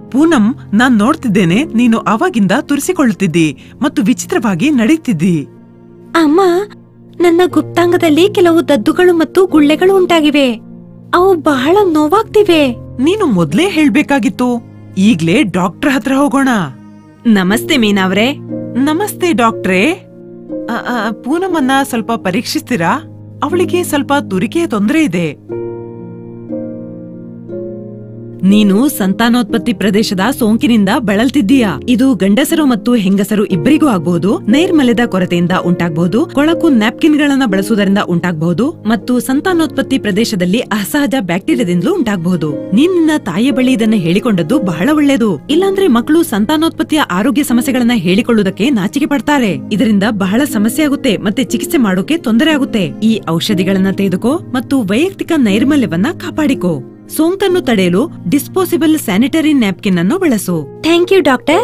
ಪೂನಂ ನಾನ್ ನೋಡ್ತಿದ್ದೇನೆ ನೀನು ಅವಾಗಿಂದ ತುರಿಸಿಕೊಳ್ಳುತ್ತಿದ್ದಿ ಮತ್ತು ವಿಚಿತ್ರವಾಗಿ ನಡೀತಿದ್ದಿ ಅಮ್ಮ ನನ್ನ ಗುಪ್ತಾಂಗದಲ್ಲಿ ಕೆಲವು ದದ್ದುಗಳು ಮತ್ತು ಗುಳ್ಳೆಗಳು ಉಂಟಾಗಿವೆ ಅವು ಬಹಳ ನೋವಾಗ್ತಿವೆ ನೀನು ಮೊದ್ಲೇ ಹೇಳ್ಬೇಕಾಗಿತ್ತು ಈಗ್ಲೇ ಡಾಕ್ಟರ್ ಹತ್ರ ಹೋಗೋಣ ನಮಸ್ತೆ ಮೀನಾವ್ರೆ ನಮಸ್ತೆ ಡಾಕ್ಟ್ರೇ ಅ, ಅ, ಪೂನಮನ್ನ ಸ್ವಲ್ಪ ಪರೀಕ್ಷಿಸ್ತೀರಾ ಅವಳಿಗೆ ಸ್ವಲ್ಪ ತುರಿಕೆಯ ತೊಂದರೆ ಇದೆ ನೀನು ಸಂತಾನೋತ್ಪತ್ತಿ ಪ್ರದೇಶದ ಸೋಂಕಿನಿಂದ ಬಳಲ್ತಿದ್ದೀಯಾ ಇದು ಗಂಡಸರು ಮತ್ತು ಹೆಂಗಸರು ಇಬ್ಬರಿಗೂ ಆಗಬಹುದು ನೈರ್ಮಲ್ಯದ ಕೊರತೆಯಿಂದ ಉಂಟಾಗಬಹುದು ಕೊಳಕು ನ್ಯಾಪ್ಕಿನ್ಗಳನ್ನ ಬಳಸುವುದರಿಂದ ಉಂಟಾಗಬಹುದು ಮತ್ತು ಸಂತಾನೋತ್ಪತ್ತಿ ಪ್ರದೇಶದಲ್ಲಿ ಅಸಹಜ ಬ್ಯಾಕ್ಟೀರಿಯಾದಿಂದಲೂ ಉಂಟಾಗಬಹುದು ನೀನ್ ನಿನ್ನ ತಾಯಿಯ ಬಳಿ ಇದನ್ನ ಹೇಳಿಕೊಂಡದ್ದು ಬಹಳ ಒಳ್ಳೆಯದು ಇಲ್ಲಾಂದ್ರೆ ಮಕ್ಕಳು ಸಂತಾನೋತ್ಪತ್ತಿಯ ಆರೋಗ್ಯ ಸಮಸ್ಯೆಗಳನ್ನ ಹೇಳಿಕೊಳ್ಳುವುದಕ್ಕೆ ನಾಚಿಕೆ ಪಡ್ತಾರೆ ಇದರಿಂದ ಬಹಳ ಸಮಸ್ಯೆ ಆಗುತ್ತೆ ಮತ್ತೆ ಚಿಕಿತ್ಸೆ ಮಾಡೋಕೆ ತೊಂದರೆ ಆಗುತ್ತೆ ಈ ಔಷಧಿಗಳನ್ನ ತೆಗೆದುಕೋ ಮತ್ತು ವೈಯಕ್ತಿಕ ನೈರ್ಮಲ್ಯವನ್ನ ಕಾಪಾಡಿಕೋ ಸೋಂಕನ್ನು ತಡೆಯಲು ಡಿಸ್ಪೋಸಿಬಲ್ ಸ್ಯಾನಿಟರಿ ನ್ಯಾಪ್ಕಿನ್ ಅನ್ನು ಬಳಸು ಥ್ಯಾಂಕ್ ಯು ಡಾಕ್ಟರ್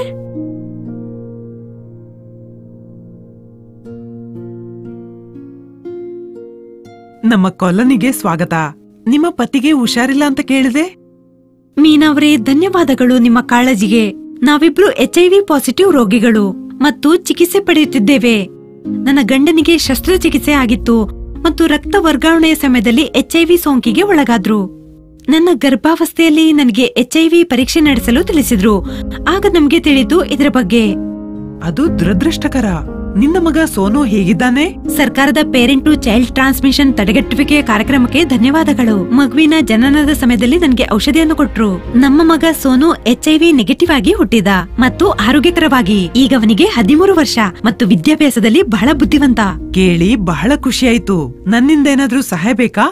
ನಮ್ಮ ಕಾಲೋನಿಗೆ ಸ್ವಾಗತ ನಿಮ್ಮ ಪತಿಗೆ ಹುಷಾರಿಲ್ಲ ಅಂತ ಕೇಳಿದೆ ಮೀನಾವ್ರೇ ಧನ್ಯವಾದಗಳು ನಿಮ್ಮ ಕಾಳಜಿಗೆ ನಾವಿಬ್ರು ಎಚ್ಐವಿ ಪಾಸಿಟಿವ್ ರೋಗಿಗಳು ಮತ್ತು ಚಿಕಿತ್ಸೆ ಪಡೆಯುತ್ತಿದ್ದೇವೆ ನನ್ನ ಗಂಡನಿಗೆ ಶಸ್ತ್ರಚಿಕಿತ್ಸೆ ಆಗಿತ್ತು ಮತ್ತು ರಕ್ತ ವರ್ಗಾವಣೆಯ ಸಮಯದಲ್ಲಿ ಎಚ್ಐವಿ ಸೋಂಕಿಗೆ ಒಳಗಾದ್ರು ನನ್ನ ಗರ್ಭಾವಸ್ಥೆಯಲ್ಲಿ ನನಗೆ ಎಚ್ಐವಿ ಪರೀಕ್ಷೆ ನಡೆಸಲು ತಿಳಿಸಿದ್ರು ಆಗ ನಮ್ಗೆ ತಿಳಿತು ಇದರ ಬಗ್ಗೆ ಅದು ದುರದೃಷ್ಟಕರ ನಿನ್ನ ಮಗ ಸೋನು ಹೇಗಿದ್ದಾನೆ ಸರ್ಕಾರದ ಪೇರೆಂಟ್ ಟು ಚೈಲ್ಡ್ ಟ್ರಾನ್ಸ್ಮಿಷನ್ ತಡೆಗಟ್ಟುವಿಕೆಯ ಕಾರ್ಯಕ್ರಮಕ್ಕೆ ಧನ್ಯವಾದಗಳು ಮಗುವಿನ ಜನನದ ಸಮಯದಲ್ಲಿ ನನಗೆ ಔಷಧಿಯನ್ನು ಕೊಟ್ರು ನಮ್ಮ ಮಗ ಸೋನು ಎಚ್ಐವಿ ನೆಗೆಟಿವ್ ಆಗಿ ಹುಟ್ಟಿದ ಮತ್ತು ಆರೋಗ್ಯಕರವಾಗಿ ಈಗ ಅವನಿಗೆ ಹದಿಮೂರು ವರ್ಷ ಮತ್ತು ವಿದ್ಯಾಭ್ಯಾಸದಲ್ಲಿ ಬಹಳ ಬುದ್ಧಿವಂತ ಕೇಳಿ ಬಹಳ ಖುಷಿಯಾಯ್ತು ನನ್ನಿಂದ ಏನಾದ್ರೂ ಸಹಾಯ ಬೇಕಾ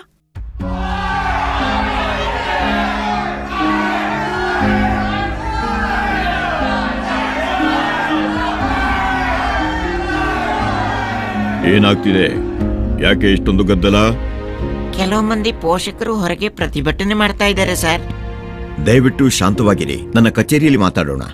ಏನಾಗ್ತಿದೆ ಯಾಕೆ ಇಷ್ಟೊಂದು ಗದ್ದಲ ಕೆಲವು ಮಂದಿ ಪೋಷಕರು ಹೊರಗೆ ಪ್ರತಿಭಟನೆ ಮಾಡ್ತಾ ಇದ್ದಾರೆ ಸರ್ ದಯವಿಟ್ಟು ಶಾಂತವಾಗಿರಿ ನನ್ನ ಕಚೇರಿಯಲ್ಲಿ ಮಾತಾಡೋಣ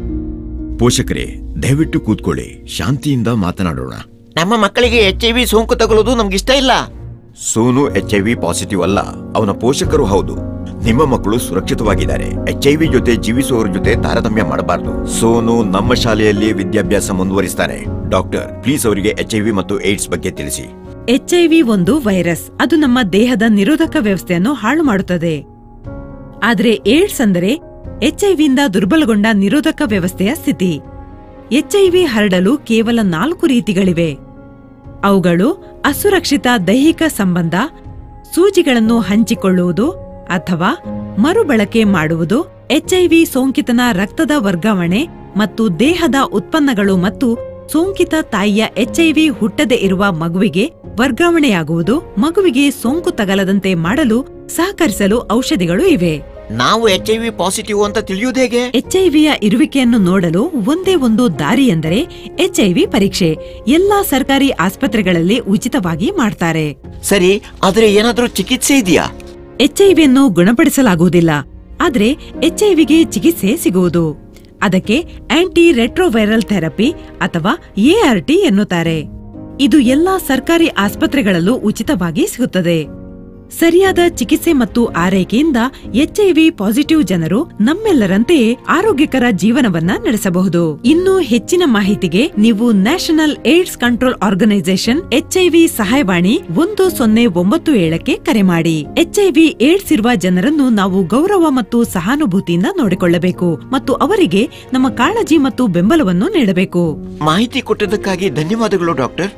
ಪೋಷಕರೇ ದಯವಿಟ್ಟು ಕೂತ್ಕೊಳ್ಳಿ ಶಾಂತಿಯಿಂದ ಮಾತನಾಡೋಣ ನಮ್ಮ ಮಕ್ಕಳಿಗೆ ಎಚ್ ಐ ವಿ ಸೋಂಕು ತಗೊಳ್ಳೋದು ನಮ್ಗಿಷ್ಟ ಇಲ್ಲ Sonu H I V positive ಅಲ್ಲ ಅವನ ಪೋಷಕರು ಹೌದು ನಿಮ್ಮ ಮಕ್ಕಳು ಸುರಕ್ಷಿತವಾಗಿದ್ದಾರೆ ಎಚ್ ಐ ವಿ ಜೊತೆ ಜೀವಿಸುವವರ ಜೊತೆ ತಾರತಮ್ಯ ಮಾಡಬಾರದು ಸೋನು ನಮ್ಮ ಶಾಲೆಯಲ್ಲಿ ವಿದ್ಯಾಭ್ಯಾಸ ಮುಂದುವರಿಸ್ತಾನೆ ಡಾಕ್ಟರ್ ಪ್ಲೀಸ್ ಅವರಿಗೆ ಎಚ್ ಐ ವಿ ಮತ್ತು ಏಡ್ಸ್ ಬಗ್ಗೆ ತಿಳಿಸಿ ಎಚ್ಐವಿ ಒಂದು ವೈರಸ್ ಅದು ನಮ್ಮ ದೇಹದ ನಿರೋಧಕ ವ್ಯವಸ್ಥೆಯನ್ನು ಹಾಳು ಮಾಡುತ್ತದೆ ಆದ್ರೆ ಏಡ್ಸ್ ಅಂದರೆ ಎಚ್ಐವಿಯಿಂದ ದುರ್ಬಲಗೊಂಡ ನಿರೋಧಕ ವ್ಯವಸ್ಥೆಯ ಸ್ಥಿತಿ ಎಚ್ಐವಿ ಹರಡಲು ಕೇವಲ ನಾಲ್ಕು ರೀತಿಗಳಿವೆ ಅವುಗಳು ಅಸುರಕ್ಷಿತ ದೈಹಿಕ ಸಂಬಂಧ ಸೂಜಿಗಳನ್ನು ಹಂಚಿಕೊಳ್ಳುವುದು ಅಥವಾ ಮರುಬಳಕೆ ಮಾಡುವುದು ಎಚ್ಐವಿ ಸೋಂಕಿತನ ರಕ್ತದ ವರ್ಗಾವಣೆ ಮತ್ತು ದೇಹದ ಉತ್ಪನ್ನಗಳು ಮತ್ತು ಸೋಂಕಿತ ತಾಯಿಯ ಎಚ್ಐವಿ ಹುಟ್ಟದೆ ಇರುವ ಮಗುವಿಗೆ ವರ್ಗಾವಣೆಯಾಗುವುದು ಮಗುವಿಗೆ ಸೋಂಕು ತಗಲದಂತೆ ಮಾಡಲು ಸಹಕರಿಸಲು ಔಷಧಿಗಳು ಇವೆ ನಾವು ಎಚ್ ಐ ವಿ ಪಾಸಿಟಿವ್ ಅಂತ ತಿಳಿಯುವುದು ಹೇಗೆ ಎಚ್ಐವಿಯ ಇರುವಿಕೆಯನ್ನು ನೋಡಲು ಒಂದೇ ಒಂದು ದಾರಿ ಎಂದರೆ ಎಚ್ಐವಿ ಪರೀಕ್ಷೆ ಎಲ್ಲಾ ಸರ್ಕಾರಿ ಆಸ್ಪತ್ರೆಗಳಲ್ಲಿ ಉಚಿತವಾಗಿ ಮಾಡ್ತಾರೆ ಸರಿ ಆದ್ರೆ ಏನಾದ್ರೂ ಚಿಕಿತ್ಸೆ ಇದೆಯಾ ಎಚ್ಐವಿಯನ್ನು ಗುಣಪಡಿಸಲಾಗುವುದಿಲ್ಲ ಆದ್ರೆ ಎಚ್ಐವಿಗೆ ಚಿಕಿತ್ಸೆ ಸಿಗುವುದು ಅದಕ್ಕೆ ಆಂಟಿ ರೆಟ್ರೋವೈರಲ್ ಥೆರಪಿ ಅಥವಾ ಎಆರ್ಟಿ ಎನ್ನುತ್ತಾರೆ ಇದು ಎಲ್ಲಾ ಸರ್ಕಾರಿ ಆಸ್ಪತ್ರೆಗಳಲ್ಲೂ ಉಚಿತವಾಗಿ ಸಿಗುತ್ತದೆ ಸರಿಯಾದ ಚಿಕಿತ್ಸೆ ಮತ್ತು ಆರೈಕೆಯಿಂದ ಎಚ್ಐವಿ ಪಾಸಿಟಿವ್ ಜನರು ನಮ್ಮೆಲ್ಲರಂತೆಯೇ ಆರೋಗ್ಯಕರ ಜೀವನವನ್ನ ನಡೆಸಬಹುದು ಇನ್ನೂ ಹೆಚ್ಚಿನ ಮಾಹಿತಿಗೆ ನೀವು National AIDS Control Organisation HIV ಸಹಾಯವಾಣಿ ಒಂದು ಸೊನ್ನೆ ಒಂಬತ್ತು ಏಳಕ್ಕೆ ಕರೆ ಮಾಡಿ ಎಚ್ಐವಿ ಏಡ್ಸ್ ಇರುವ ಜನರನ್ನು ನಾವು ಗೌರವ ಮತ್ತು ಸಹಾನುಭೂತಿಯಿಂದ ನೋಡಿಕೊಳ್ಳಬೇಕು ಮತ್ತು ಅವರಿಗೆ ನಮ್ಮ ಕಾಳಜಿ ಮತ್ತು ಬೆಂಬಲವನ್ನು ನೀಡಬೇಕು ಮಾಹಿತಿ ಕೊಟ್ಟದಕ್ಕಾಗಿ ಧನ್ಯವಾದಗಳು ಡಾಕ್ಟರ್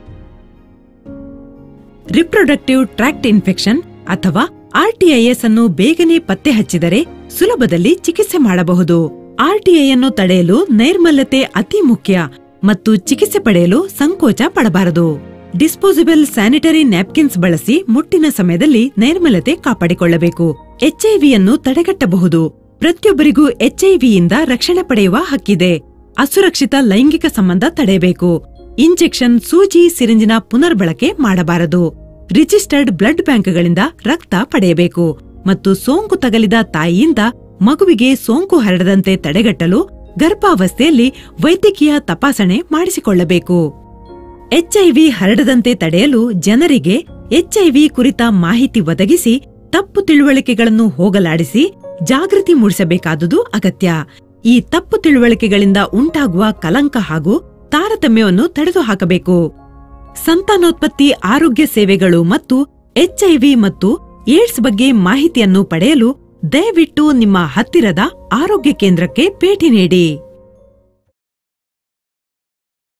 ರಿಪ್ರೊಡಕ್ಟಿವ್ ಟ್ರ್ಯಾಕ್ಟ್ ಇನ್ಫೆಕ್ಷನ್ ಅಥವಾ ಆರ್ಟಿಐಎಸ್ ಅನ್ನು ಬೇಗನೆ ಪತ್ತೆ ಹಚ್ಚಿದರೆ ಸುಲಭದಲ್ಲಿ ಚಿಕಿತ್ಸೆ ಮಾಡಬಹುದು ಆರ್ಟಿಐ ಅನ್ನು ತಡೆಯಲು ನೈರ್ಮಲ್ಯತೆ ಅತಿ ಮುಖ್ಯ ಮತ್ತು ಚಿಕಿತ್ಸೆ ಪಡೆಯಲು ಸಂಕೋಚ ಪಡಬಾರದು ಡಿಸ್ಪೋಸಿಬಲ್ ಸ್ಯಾನಿಟರಿ ನ್ಯಾಪ್ಕಿನ್ಸ್ ಬಳಸಿ ಮುಟ್ಟಿನ ಸಮಯದಲ್ಲಿ ನೈರ್ಮಲ್ಯತೆ ಕಾಪಾಡಿಕೊಳ್ಳಬೇಕು ಎಚ್ಐವಿಯನ್ನು ತಡೆಗಟ್ಟಬಹುದು ಪ್ರತಿಯೊಬ್ಬರಿಗೂ ಎಚ್ಐವಿಯಿಂದ ರಕ್ಷಣೆ ಪಡೆಯುವ ಹಕ್ಕಿದೆ ಅಸುರಕ್ಷಿತ ಲೈಂಗಿಕ ಸಂಬಂಧ ತಡೆಯಬೇಕು ಇಂಜೆಕ್ಷನ್ ಸೂಜಿ ಸಿರಿಂಜಿನ ಪುನರ್ಬಳಕೆ ಮಾಡಬಾರದು ರಿಜಿಸ್ಟರ್ಡ್ ಬ್ಲಡ್ ಬ್ಯಾಂಕ್ಗಳಿಂದ ರಕ್ತ ಪಡೆಯಬೇಕು ಮತ್ತು ಸೋಂಕು ತಗಲಿದ ತಾಯಿಯಿಂದ ಮಗುವಿಗೆ ಸೋಂಕು ಹರಡದಂತೆ ತಡೆಗಟ್ಟಲು ಗರ್ಭಾವಸ್ಥೆಯಲ್ಲಿ ವೈದ್ಯಕೀಯ ತಪಾಸಣೆ ಮಾಡಿಸಿಕೊಳ್ಳಬೇಕು ಎಚ್ಐವಿ ಹರಡದಂತೆ ತಡೆಯಲು ಜನರಿಗೆ ಎಚ್ಐವಿ ಕುರಿತ ಮಾಹಿತಿ ಒದಗಿಸಿ ತಪ್ಪು ತಿಳುವಳಿಕೆಗಳನ್ನು ಹೋಗಲಾಡಿಸಿ ಜಾಗೃತಿ ಮೂಡಿಸಬೇಕಾದುದು ಅಗತ್ಯ ಈ ತಪ್ಪು ತಿಳುವಳಿಕೆಗಳಿಂದ ಉಂಟಾಗುವ ಕಲಂಕ ಹಾಗೂ ತಾರತಮ್ಯವನ್ನು ತೆಗೆದುಹಾಕಬೇಕು ಸಂತಾನೋತ್ಪತ್ತಿ ಆರೋಗ್ಯ ಸೇವೆಗಳು ಮತ್ತು ಎಚ್ಐವಿ ಮತ್ತು ಏಡ್ಸ್ ಬಗ್ಗೆ ಮಾಹಿತಿಯನ್ನು ಪಡೆಯಲು ದಯವಿಟ್ಟು ನಿಮ್ಮ ಹತ್ತಿರದ ಆರೋಗ್ಯ ಕೇಂದ್ರಕ್ಕೆ ಭೇಟಿ ನೀಡಿ